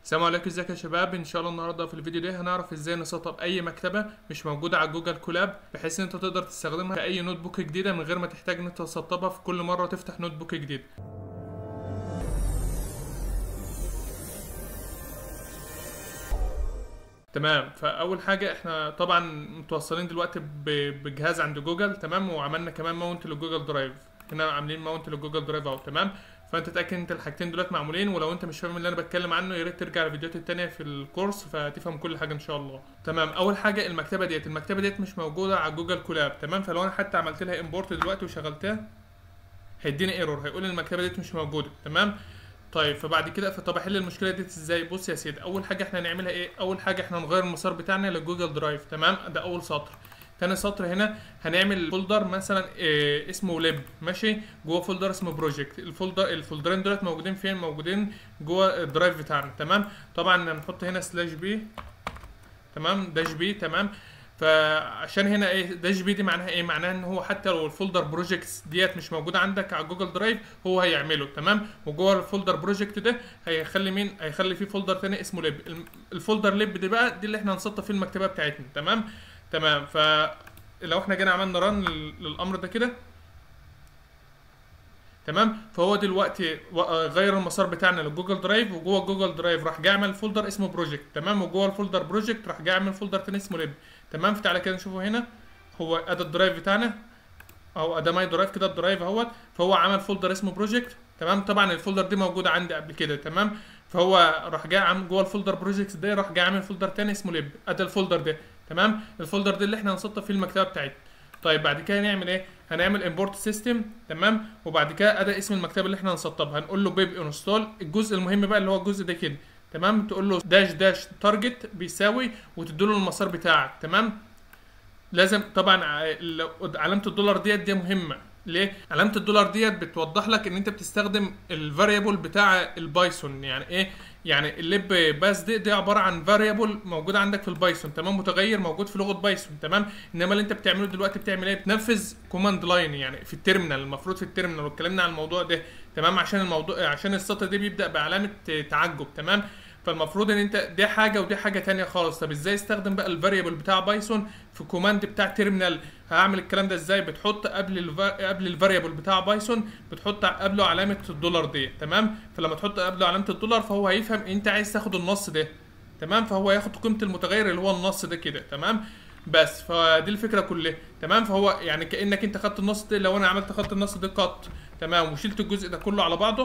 السلام عليكم ازيك يا شباب ان شاء الله النهارده في الفيديو ده هنعرف ازاي نسطب اي مكتبه مش موجوده على جوجل كولاب بحيث ان انت تقدر تستخدمها في اي نوت بوك جديده من غير ما تحتاج ان انت تسطبها في كل مره تفتح نوت بوك جديد تمام فاول حاجه احنا طبعا متوصلين دلوقتي ب- بجهاز عند جوجل تمام وعملنا كمان ماونت لجوجل درايف هنا عاملين ماونت لجوجل درايف اهو تمام فانت تتاكد انت الحاجتين دولت معمولين ولو انت مش فاهم اللي انا بتكلم عنه يا ريت ترجع الفيديوهات التانية في الكورس فتفهم كل حاجه ان شاء الله تمام اول حاجه المكتبه ديت المكتبه ديت مش موجوده على جوجل كولاب تمام فلو انا حتى عملت لها امبورت دلوقتي وشغلتها هيديني ايرور هيقول المكتبه ديت مش موجوده تمام طيب فبعد كده فطب احل المشكله دي ازاي بص يا سيدي اول حاجه احنا هنعملها ايه اول حاجه احنا نغير المسار بتاعنا لجوجل درايف تمام ده اول سطر تاني سطر هنا هنعمل فولدر مثلا إيه اسمه ليب ماشي جوه فولدر اسمه بروجكت الفولدر الفولدرين دولت موجودين فين موجودين جوه الدرايف بتاعنا تمام طبعا هنحط هنا سلاش بي تمام داش بي تمام فعشان هنا ايه داش بي دي معناها ايه معناها ان هو حتى لو الفولدر بروجكتس ديت مش موجوده عندك على جوجل درايف هو هيعمله تمام وجوه الفولدر بروجكت ده هيخلي مين هيخلي فيه فولدر تاني اسمه ليب الم- الفولدر ليب دي بقى دي اللي احنا هنسطب فيه المكتبه بتاعتنا تمام تمام فلو احنا جينا عملنا ران للامر ده كده تمام فهو دلوقتي و- آه، غير المسار بتاعنا لجوجل درايف وجوه جوجل درايف راح جاي عمل فولدر اسمه بروجكت تمام وجوه الفولدر بروجكت راح جاي عمل فولدر تاني اسمه ليب تمام فتعالى كده نشوفه هنا هو ادى الدرايف بتاعنا او ادى ماي درايف كده الدرايف اهوت فهو عمل فولدر اسمه بروجكت تمام طبعا الفولدر دي موجوده عندي قبل كده تمام فهو راح جاي عامل جوه الفولدر بروجكت ده راح جاي عامل فولدر تاني اسمه ليب ادى الفولدر ده تمام الفولدر ده اللي احنا هنسطب فيه المكتبه بتاعتنا طيب بعد كده نعمل ايه هنعمل امبورت سيستم تمام وبعد كده ادى اسم المكتبه اللي احنا هنسطبها هنقول له بيب انستول الجزء المهم بقى اللي هو الجزء ده كده تمام تقول له داش داش تارجت بيساوي وتديله المسار بتاعك تمام لازم طبعا ع- ال- علامه الدولار ديت دي مهمه ليه علامه الدولار ديت بتوضح لك ان انت بتستخدم الفاريبل بتاع البايثون يعني ايه يعني الليب باس دي دي عباره عن فاريبل موجود عندك في البايثون تمام متغير موجود في لغه بايثون تمام انما اللي انت بتعمله دلوقتي بتعمل ايه بتنفذ كوماند لاين يعني في التيرمينال المفروض في التيرمينال واتكلمنا عن الموضوع ده تمام عشان الموضوع عشان السطر ده بيبدا بعلامه تعجب تمام فالمفروض ان انت دي حاجه ودي حاجه تانية خالص طب ازاي استخدم بقى الفاريبل بتاع بايثون في كوماند بتاع تيرمينال هعمل الكلام ده ازاي بتحط قبل الفا... قبل الفاريبل بتاع بايثون بتحط قبله علامه الدولار دي تمام فلما تحط قبله علامه الدولار فهو هيفهم انت عايز تاخد النص ده تمام فهو هياخد قيمه المتغير اللي هو النص ده كده تمام بس فدي الفكره كلها تمام فهو يعني كانك انت خدت النص ده لو انا عملت خط النص ده قط تمام وشلت الجزء ده كله على بعضه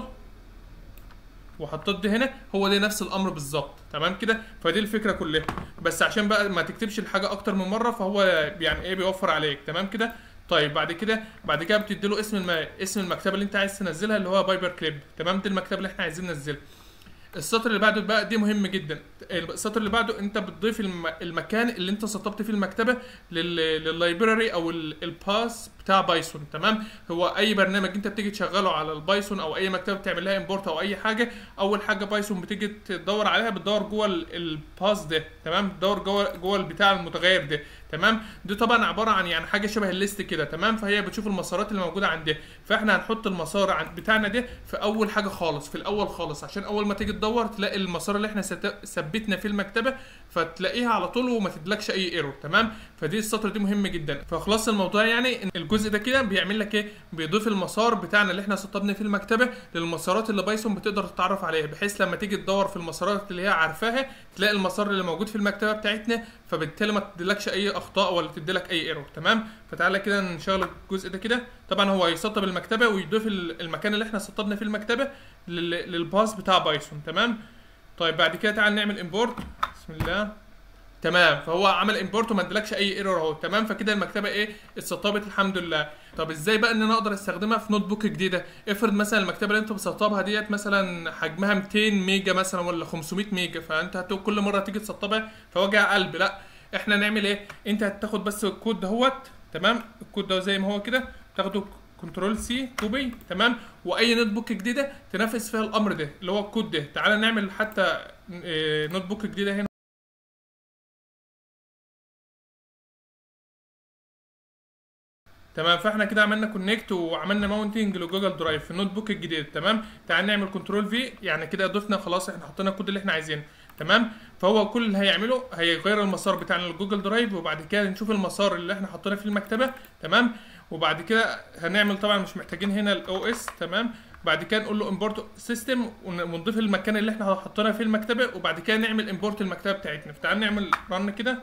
وحطيت دي هنا هو ده نفس الامر بالظبط تمام كده فدي الفكره كلها بس عشان بقى ما تكتبش الحاجه اكتر من مره فهو يعني ايه بيوفر عليك تمام كده طيب بعد كده بعد كده بتدي له اسم الم... اسم المكتبه اللي انت عايز تنزلها اللي هو بايبر كليب تمام دي المكتبه اللي احنا عايزين ننزلها السطر اللي بعده بقى دي مهم جدا السطر اللي بعده انت بتضيف الم... المكان اللي انت سطبت فيه المكتبه لل... لللايبراري او ال... الباس بتاع بايثون تمام هو اي برنامج انت بتيجي تشغله على البايثون او اي مكتبه بتعمل لها امبورت او اي حاجه اول حاجه بايثون بتيجي تدور عليها بتدور جوه ال- الباس ده تمام بتدور جوه جوه البتاع المتغير ده تمام دي طبعا عباره عن يعني حاجه شبه الليست كده تمام فهي بتشوف المسارات اللي موجوده عندها فاحنا هنحط المسار عن بتاعنا ده في اول حاجه خالص في الاول خالص عشان اول ما تيجي تدور تلاقي المسار اللي احنا ست- ثبتنا في المكتبه فتلاقيها على طول وما تدلكش اي ايرور تمام فدي السطر دي مهم جدا فخلاص الموضوع يعني ان الجزء ده كده بيعمل لك ايه بيضيف المسار بتاعنا اللي احنا سطبنا فيه المكتبه للمسارات اللي بايثون بتقدر تتعرف عليها بحيث لما تيجي تدور في المسارات اللي هي عارفاها تلاقي المسار اللي موجود في المكتبه بتاعتنا فبالتالي ما تديلكش اي اخطاء ولا تديلك اي ايرور تمام فتعالى كده نشغل الجزء ده كده طبعا هو يسطب المكتبه ويضيف ال- المكان اللي احنا سطبنا فيه المكتبه لل- للباص بتاع بايثون تمام طيب بعد كده تعال نعمل امبورت بسم الله تمام فهو عمل امبورت وما ادالكش اي ايرور اهو تمام فكده المكتبه ايه اتسطبت الحمد لله طب ازاي بقى ان انا اقدر استخدمها في نوت بوك جديده افرض مثلا المكتبه اللي انت مسطبها ديت مثلا حجمها 200 ميجا مثلا ولا 500 ميجا فانت هت- كل مره تيجي تسطبها فوجع قلب لا احنا نعمل ايه انت هتاخد بس الكود دهوت تمام الكود ده زي ما هو كده تاخده كنترول سي كوبي تمام واي نوت بوك جديده تنفذ فيها الامر ده اللي هو الكود ده تعال نعمل حتى اه، نوت بوك جديده هنا تمام فاحنا كده عملنا كونكت وعملنا ماونتنج لجوجل درايف في النوت بوك الجديد تمام تعال نعمل كنترول في يعني كده ضفنا خلاص احنا حطينا الكود اللي احنا عايزينه تمام فهو كل اللي هيعمله هيغير المسار بتاعنا للجوجل درايف وبعد كده نشوف المسار اللي احنا حطيناه في المكتبه تمام وبعد كده هنعمل طبعا مش محتاجين هنا الاو اس تمام بعد كده نقول له امبورت سيستم ونضيف المكان اللي احنا حطينا فيه المكتبه وبعد كده نعمل امبورت المكتبه بتاعتنا فتعال نعمل رن كده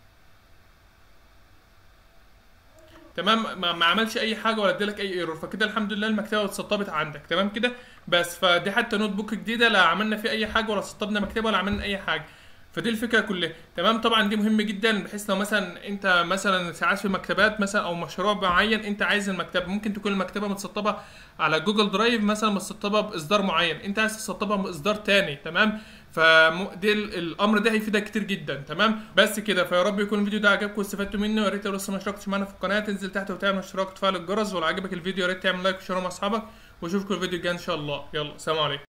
تمام ما, ما عملش اي حاجه ولا ادالك اي ايرور فكده الحمد لله المكتبه اتسطبت عندك تمام كده بس فدي حتى نوت بوك جديده لا عملنا فيه اي حاجه ولا سطبنا مكتبه ولا عملنا اي حاجه فدي الفكره كلها تمام طبعا دي مهمه جدا بحيث لو مثلا انت مثلا ساعات في مكتبات مثلا او مشروع معين انت عايز المكتبه ممكن تكون المكتبه متسطبه على جوجل درايف مثلا متسطبه باصدار معين انت عايز تسطبها باصدار تاني تمام فدي الامر ده هيفيدك كتير جدا تمام بس كده فيا رب يكون الفيديو ده عجبكم واستفدتوا منه ويا ريت لو لسه ما اشتركتش معانا في القناه تنزل تحت وتعمل اشتراك وتفعل الجرس ولو عجبك الفيديو يا ريت تعمل لايك وشير مع اصحابك واشوفكم الفيديو الجاي ان شاء الله يلا سلام عليكم